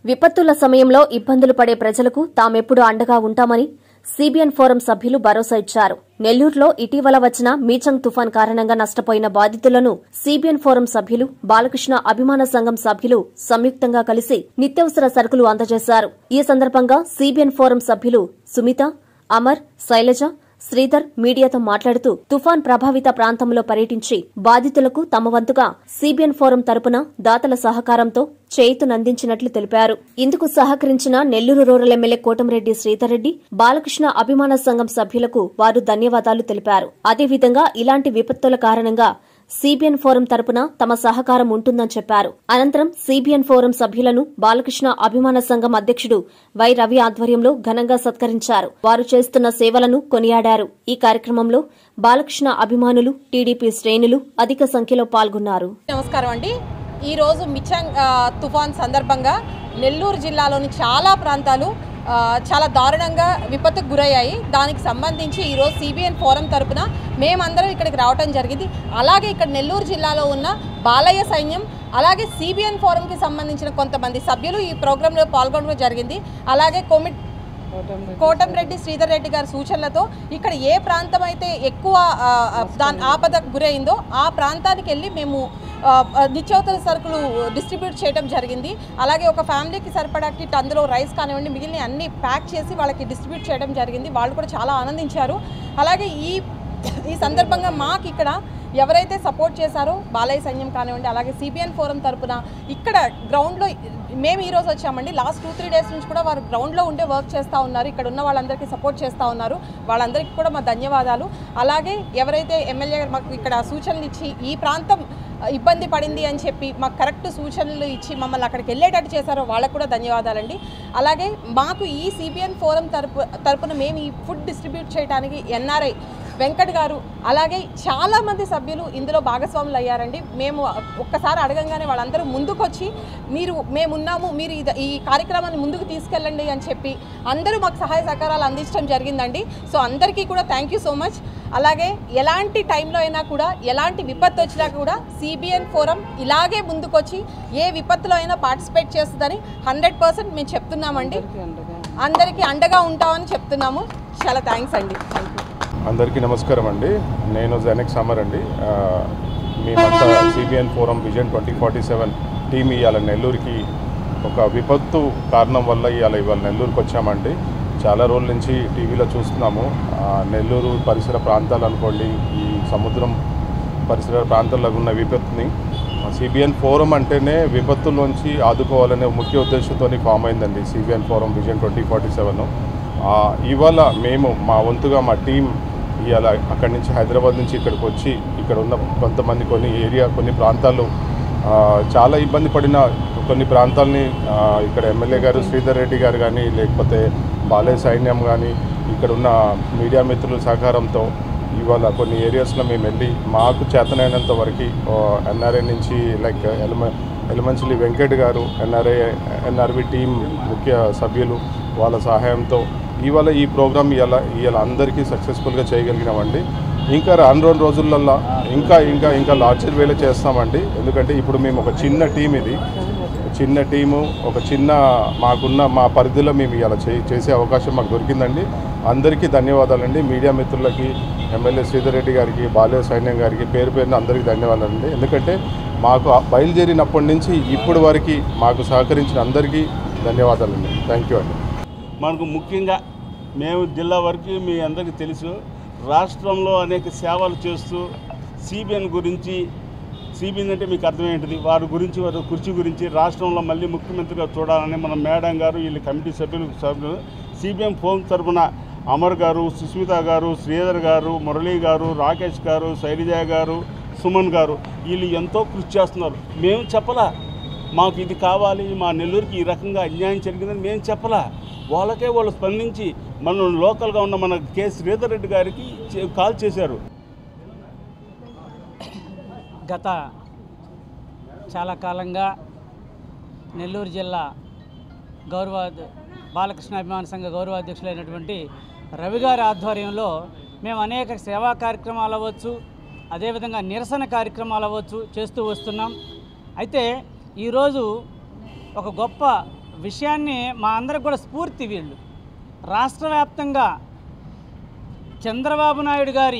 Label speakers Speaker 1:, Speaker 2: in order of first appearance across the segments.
Speaker 1: విపత్తుల సమయంలో ఇబ్బందులు పడే ప్రజలకు తామెప్పుడు అండగా ఉంటామని సిబిఎన్ ఫోరం సభ్యులు భరోసా ఇచ్చారు నెల్లూరులో ఇటీవల వచ్చిన మీచంగ్ తుఫాన్ కారణంగా నష్టపోయిన బాధితులను సిబిఎన్ ఫోరం సభ్యులు బాలకృష్ణ అభిమాన సంఘం సభ్యులు సంయుక్తంగా కలిసి నిత్యావసర సరుకులు అందజేశారు ఈ సందర్భంగా సిబిఎన్ ఫోరం సభ్యులు సుమిత అమర్ శైలజ శ్రీధర్ మీడియాతో మాట్లాడుతూ తుఫాన్ ప్రభావిత ప్రాంతంలో పర్యటించి బాధితులకు తమ వంతుగా సిబిఎన్ ఫోరం తరపున దాతల సహకారంతో చేయుతునందించినట్లు తెలిపారు ఇందుకు సహకరించిన నెల్లూరు రూరల్ ఎమ్మెల్యే కోటమిరెడ్డి శ్రీధర్ రెడ్డి బాలకృష్ణ అభిమాన సంఘం సభ్యులకు వారు ధన్యవాదాలు తెలిపారు అదేవిధంగా ఇలాంటి విపత్తుల కారణంగా సిబిఎన్ ఫోరం తరపున తమ సహకారం ఉంటుందని చెప్పారు అనంతరం సిబిఎన్ ఫోరం సభ్యులను బాలకృష్ణ అభిమాన సంఘం అధ్యక్షుడు వై రవి ఆధ్వర్యంలో ఘనంగా సత్కరించారు వారు చేస్తున్న సేవలను కొనియాడారు ఈ కార్యక్రమంలో బాలకృష్ణ అభిమానులు టీడీపీ శ్రేణులు అధిక సంఖ్యలో పాల్గొన్నారు
Speaker 2: నమస్కారం అండి ఈరోజు మిచంగ్ ఆ, తుఫాన్ సందర్భంగా నెల్లూరు జిల్లాలోని చాలా ప్రాంతాలు ఆ, చాలా దారుణంగా విపత్తుకు గురయ్యాయి దానికి సంబంధించి ఈరోజు సిబిఎన్ ఫోరం తరపున మేమందరం ఇక్కడికి రావటం జరిగింది అలాగే ఇక్కడ నెల్లూరు జిల్లాలో ఉన్న బాలయ్య సైన్యం అలాగే సిబిఎన్ ఫోరంకి సంబంధించిన కొంతమంది సభ్యులు ఈ ప్రోగ్రాంలో పాల్గొనడం జరిగింది అలాగే కొమిట్ కోటంరెడ్డి శ్రీధర్ రెడ్డి గారి సూచనలతో ఇక్కడ ఏ ప్రాంతం అయితే ఎక్కువ ఆ, ఆ, దాని ఆపదకు గురైందో ఆ ప్రాంతానికి వెళ్ళి మేము ఆ, ఆ, నిత్యావసర సరుకులు డిస్ట్రిబ్యూట్ చేయడం జరిగింది అలాగే ఒక ఫ్యామిలీకి సరిపడా కిట్ అందులో రైస్ కానివ్వండి మిగిలిన అన్ని ప్యాక్ చేసి వాళ్ళకి డిస్ట్రిబ్యూట్ చేయడం జరిగింది వాళ్ళు కూడా చాలా ఆనందించారు అలాగే ఈ ఈ సందర్భంగా మాకు ఇక్కడ ఎవరైతే సపోర్ట్ చేశారో బాలయ్య సైన్యం కానివ్వండి అలాగే సిబిఎన్ ఫోరం తరపున ఇక్కడ గ్రౌండ్లో మేము ఈ రోజు వచ్చామండి లాస్ట్ టూ త్రీ డేస్ నుంచి కూడా వారు గ్రౌండ్లో ఉండే వర్క్ చేస్తూ ఉన్నారు ఇక్కడ ఉన్న వాళ్ళందరికీ సపోర్ట్ చేస్తూ ఉన్నారు వాళ్ళందరికీ కూడా మా ధన్యవాదాలు అలాగే ఎవరైతే ఎమ్మెల్యే గారు మాకు ఇక్కడ సూచనలు ఇచ్చి ఈ ప్రాంతం ఆ, ఇబ్బంది పడింది అని చెప్పి మాకు కరెక్ట్ సూచనలు ఇచ్చి మమ్మల్ని అక్కడికి వెళ్ళేటట్టు చేశారో వాళ్ళకు కూడా ధన్యవాదాలండి అలాగే మాకు ఈ సిబిఎన్ ఫోరం తరపు తరపున మేము ఈ ఫుడ్ డిస్ట్రిబ్యూట్ చేయడానికి ఎన్ఆర్ఐ వెంకట్ గారు అలాగే చాలా మంది సభ్యులు ఇందులో భాగస్వాములు అయ్యారండి మేము ఒక్కసారి అడగంగానే వాళ్ళందరూ ముందుకొచ్చి మీరు మేమున్నాము మీరు ఇది- ఈ కార్యక్రమాన్ని ముందుకు తీసుకెళ్ళండి అని చెప్పి అందరూ మాకు సహాయ సహకారాలు అందించడం జరిగిందండి సో అందరికీ కూడా థ్యాంక్ యూ సో మచ్ అలాగే ఎలాంటి టైంలో అయినా కూడా ఎలాంటి విపత్తు వచ్చినా కూడా సిబిఎన్ ఫోరం ఇలాగే ముందుకొచ్చి ఏ విపత్తులో అయినా పార్టిసిపేట్ చేస్తుందని హండ్రెడ్ పర్సెంట్ మేము చెప్తున్నామండి అందరికీ అండగా ఉంటామని చెప్తున్నాము చాలా థ్యాంక్స్ అండి థ్యాంక్ యూ
Speaker 3: అందరికీ నమస్కారం అండి నేను జెనెక్ సమర్ అండి ఆ, మేమంతా CBN forum vision twenty forty seven team ఇవాళ నెల్లూరుకి ఒక విపత్తు కారణం వల్ల ఇవాళ ఇవాళ నెల్లూరుకి వచ్చామండి చాలా రోజుల నుంచి టీవీలో చూస్తున్నాము ఆ, నెల్లూరు పరిసర ప్రాంతాలు అనుకోండి ఈ సముద్రం పరిసర ప్రాంతాల్లో ఉన్న విపత్తుని సిబిఎన్ ఫోరం అంటేనే విపత్తుల్లోంచి ఆదుకోవాలనే ముఖ్య ఉద్దేశంతో ఫామ్ అయిందండి CBN forum vision twenty forty seven ఇవాళ మేము మా వంతుగా మా టీం ఇవాళ అక్కడి నుంచి హైదరాబాద్ నుంచి ఇక్కడికి వచ్చి ఇక్కడ ఉన్న కొంతమంది కొన్ని ఏరియా కొన్ని ప్రాంతాలు ఆ, చాలా ఇబ్బంది పడిన కొన్ని ప్రాంతాలని ఆ, ఇక్కడ ఎమ్మెల్యే గారు శ్రీధర్ రెడ్డి గారు కానీ లేకపోతే బాలయ్య సైన్యం కానీ ఇక్కడ ఉన్న మీడియా మిత్రుల సహకారంతో ఇవాళ కొన్ని ఏరియాస్లో మేము వెళ్ళి మాకు చేతనైనంత వరకు ఎన్ఆర్ఐ నుంచి లైక్ ఎలమ ఎలమంచిలి వెంకట్ గారు ఎన్ఆర్ఐ ఎన్ఆర్వి టీం ముఖ్య సభ్యులు వాళ్ళ సహాయంతో ఇవాళ ఈ ప్రోగ్రామ్ ఇవాళ ఇవాళ అందరికీ సక్సెస్ఫుల్గా చేయగలిగినామండి ఇంకా రాను రెండు రోజులల్లో ఇంకా ఇంకా ఇంకా లార్జర్ వేలో చేస్తామండి ఎందుకంటే ఇప్పుడు మేము ఒక చిన్న టీం ఇది చిన్న టీము ఒక చిన్న మాకున్న మా పరిధిలో మేము ఇలా చే చేసే అవకాశం మాకు దొరికిందండి అందరికీ ధన్యవాదాలండి మీడియా మిత్రులకి ఎమ్మెల్యే శ్రీధర్ రెడ్డి గారికి బాలయ్య సైన్యం గారికి పేరు పేరున అందరికీ ధన్యవాదాలండి ఎందుకంటే మాకు ఆ బయలుదేరినప్పటి నుంచి ఇప్పటి వరకు మాకు సహకరించిన అందరికీ ధన్యవాదాలండి థ్యాంక్ యూ అండి
Speaker 4: మనకు ముఖ్యంగా మేము జిల్లా వరకు మీ అందరికీ తెలుసు రాష్ట్రంలో అనేక సేవలు చేస్తూ సిబిఎన్ గురించి సిబిఎన్ అంటే మీకు అర్థమేంటిది వారి గురించి వారి కృషి గురించి రాష్ట్రంలో మళ్ళీ ముఖ్యమంత్రిగా చూడాలని మన మేడం గారు వీళ్ళ కమిటీ సభ్యులు సభ్యులు సిబిఎం ఫోన్ తరఫున అమర్ గారు సుస్మిత గారు శ్రీధర్ గారు మురళీ గారు రాకేష్ గారు శైలజ గారు సుమన్ గారు వీళ్ళు ఎంతో కృషి చేస్తున్నారు మేము చెప్పలా మాకు ఇది కావాలి మా నెల్లూరుకి ఈ రకంగా అన్యాయం జరిగిందని మేము చెప్పలా వాళ్ళకే వాళ్ళు స్పందించి మనం లోకల్గా ఉన్న మన కె శ్రీధర్ రెడ్డి గారికి చే- కాల్ చేశారు
Speaker 5: గత చాలా కాలంగా నెల్లూరు జిల్లా గౌరవ బాలకృష్ణ అభిమాన సంఘ గౌరవ అధ్యక్షులైనటువంటి రవి గారి ఆధ్వర్యంలో మేము అనేక సేవా కార్యక్రమాలు అవ్వచ్చు అదేవిధంగా నిరసన కార్యక్రమాలు అవ్వచ్చు చేస్తూ వస్తున్నాం అయితే ఈరోజు ఒక గొప్ప విషయాన్ని మా అందరికి కూడా స్ఫూర్తి వీళ్ళు రాష్ట్ర వ్యాప్తంగా చంద్రబాబు నాయుడు గారి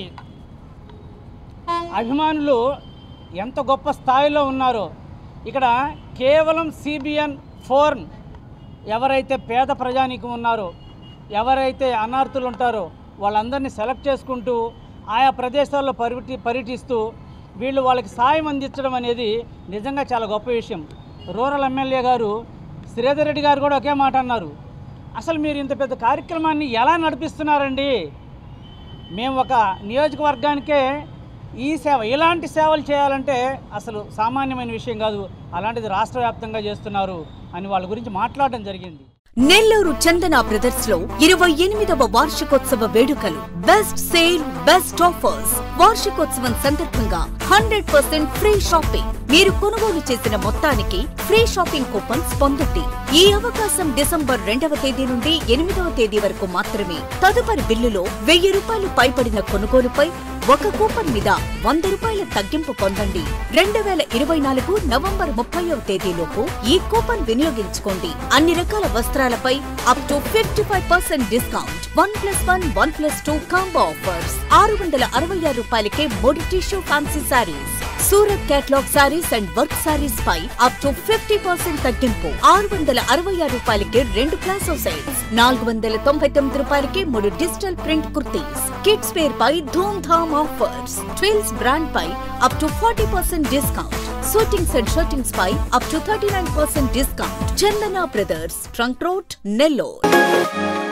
Speaker 5: అభిమానులు ఎంత గొప్ప స్థాయిలో ఉన్నారో ఇక్కడ కేవలం సిబిఎన్ ఫోర్న్ ఎవరైతే పేద ప్రజానీకం ఉన్నారో ఎవరైతే అనార్థులు ఉంటారో వాళ్ళందరినీ సెలెక్ట్ చేసుకుంటూ ఆయా ప్రదేశాల్లో పర్యటి పర్యటిస్తూ వీళ్ళు వాళ్ళకి సాయం అందించడం అనేది నిజంగా చాలా గొప్ప విషయం రూరల్ ఎమ్మెల్యే గారు శ్రీధర్ రెడ్డి గారు కూడా ఒకే మాట అన్నారు అసలు మీరు ఇంత పెద్ద కార్యక్రమాన్ని ఎలా నడిపిస్తున్నారండి మేము ఒక నియోజకవర్గానికే ఈ సేవ ఇలాంటి సేవలు చేయాలంటే అసలు సామాన్యమైన విషయం కాదు అలాంటిది రాష్ట్ర వ్యాప్తంగా చేస్తున్నారు అని వాళ్ళ గురించి మాట్లాడడం జరిగింది
Speaker 6: నెల్లూరు చందన బ్రదర్స్ లో ఇరవై ఎనిమిదవ వార్షికోత్సవ వేడుకలు బెస్ట్ సేల్ బెస్ట్ ఆఫర్స్ వార్షికోత్సవం సందర్భంగా హండ్రెడ్ పర్సెంట్ ఫ్రీ షాపింగ్ మీరు కొనుగోలు చేసిన మొత్తానికి ఫ్రీ షాపింగ్ కూపన్స్ పొందండి ఈ అవకాశం డిసెంబర్ రెండవ తేదీ నుండి ఎనిమిదవ తేదీ వరకు మాత్రమే తదుపరి బిల్లులో వెయ్యి రూపాయలు పైబడిన కొనుగోలుపై ఒక కూపన్ మీద వంద రూపాయల తగ్గింపు పొందండి రెండు వేల ఇరవై నాలుగు నవంబర్ ముప్పైవ తేదీలోపు ఈ కూపన్ వినియోగించుకోండి అన్ని రకాల వస్త్రాలపై up to fifty five percent discount one plus one one plus two combo offers ఆరు వందల అరవై ఆరు రూపాయలకే మూడు tissue fancy saris Surat catalogue saris and work saris పై అప్ టు ఫిఫ్టీ పర్సెంట్ తగ్గింపు ఆరు వందల అరవై ఆరు రూపాయలకి రెండు ప్లాసో సెట్స్ నాలుగు వందల తొంభై తొమ్మిది రూపాయలకి మూడు digital print kurtis kids wear పై ధూమ్ ధామ్ ఆఫర్స్ ట్విల్స్ బ్రాండ్ పై up to forty percent discount suitings and shirtings పై up to thirty nine percent discount Chandana brothers trunk road Nellore